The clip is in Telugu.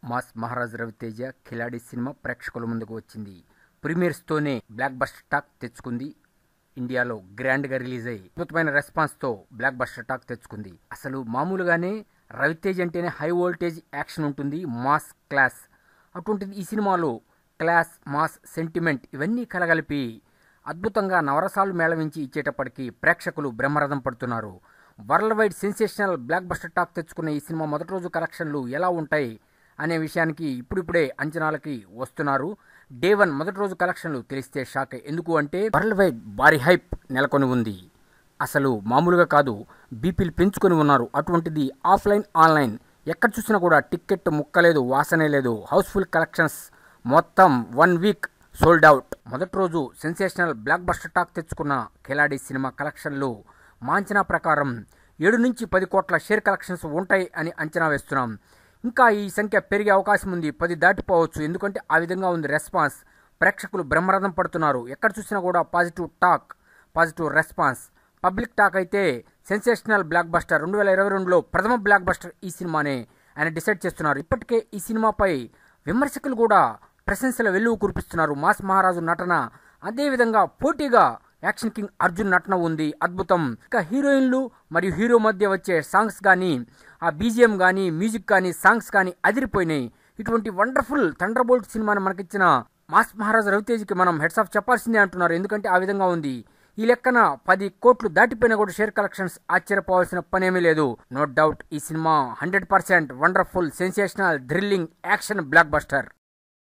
మాస్ మహారాజ్ రవితేజ ఖిలాడి సినిమా ప్రేక్షకుల ముందుకు వచ్చింది ప్రీమియర్స్తోనే బ్లాక్ బస్టర్ టాక్ తెచ్చుకుంది ఇండియాలో గ్రాండ్గా రిలీజ్ అయ్యి అద్భుతమైన రెస్పాన్స్తో బ్లాక్ బస్టర్ టాక్ తెచ్చుకుంది అసలు మామూలుగానే రవితేజ్ అంటేనే హై వోల్టేజ్ యాక్షన్ ఉంటుంది మాస్ క్లాస్ అటువంటిది ఈ సినిమాలో క్లాస్ మాస్ సెంటిమెంట్ ఇవన్నీ కలగలిపి అద్భుతంగా నవరసాలు మేళవించి ఇచ్చేటప్పటికి ప్రేక్షకులు బ్రహ్మరథం పడుతున్నారు world wide sensational blockbuster talk తెచ్చుకున్న ఈ సినిమా మొదటి రోజు కలెక్షన్లు ఎలా ఉంటాయి అనే విషయానికి ఇప్పుడిప్పుడే అంచనాలకి వస్తున్నారు డే వన్ మొదటి రోజు కలెక్షన్లు తెలిస్తే షాక్ ఎందుకు అంటే వరల్డ్ వైడ్ భారీ హైప్ నెలకొని ఉంది అసలు మామూలుగా కాదు బీపీలు పెంచుకొని ఉన్నారు అటువంటిది ఆఫ్లైన్ ఆన్లైన్ ఎక్కడ చూసినా కూడా టికెట్ ముక్కలేదు వాసనే లేదు హౌస్ఫుల్ కలెక్షన్స్ మొత్తం వన్ వీక్ సోల్డ్ అవుట్ మొదటి రోజు సెన్సేషనల్ బ్లాక్ బస్టర్ టాక్ తెచ్చుకున్న ఖిలాడి సినిమా కలెక్షన్లు మా అంచనా ప్రకారం ఏడు నుంచి పది కోట్ల షేర్ కలెక్షన్స్ ఉంటాయి అని అంచనా వేస్తున్నాం ఇంకా ఈ సంఖ్య పెరిగే అవకాశం ఉంది పది దాటిపోవచ్చు ఎందుకంటే ఆ విధంగా ఉంది రెస్పాన్స్ ప్రేక్షకులు బ్రహ్మరథం పడుతున్నారు ఎక్కడ చూసినా కూడా positive talk positive response public talk అయితే సెన్సేషనల్ బ్లాక్ బస్టర్ రెండు వేల ఇరవై రెండులో ప్రథమ బ్లాక్ బస్టర్ ఈ సినిమానే ఆయన డిసైడ్ చేస్తున్నారు ఇప్పటికే ఈ సినిమాపై విమర్శకులు కూడా ప్రశంసల వెల్లువ కురిపిస్తున్నారు మాస్ మహారాజు నటన అదేవిధంగా పోటీగా యాక్షన్ కింగ్ అర్జున్ నటన ఉంది అద్భుతం ఇక హీరోయిన్లు మరియు హీరో మధ్య వచ్చే సాంగ్స్ కానీ ఆ బీజిఎం కానీ మ్యూజిక్ కానీ సాంగ్స్ కానీ అదిరిపోయినాయి ఇటువంటి వండర్ఫుల్ థండర్ బోల్ట్ సినిమాని మనకిచ్చిన మాస్ మహారాజ్ రవితేజ్కి మనం హెడ్స్ ఆఫ్ చెప్పాల్సిందే అంటున్నారు ఎందుకంటే ఆ విధంగా ఉంది ఈ లెక్కన పది కోట్లు దాటిపోయినా కూడా షేర్ కలెక్షన్స్ ఆశ్చర్యపోవాల్సిన పనేమీ లేదు నో డౌట్ ఈ cinema hundred percent wonderful sensational thrilling action block buster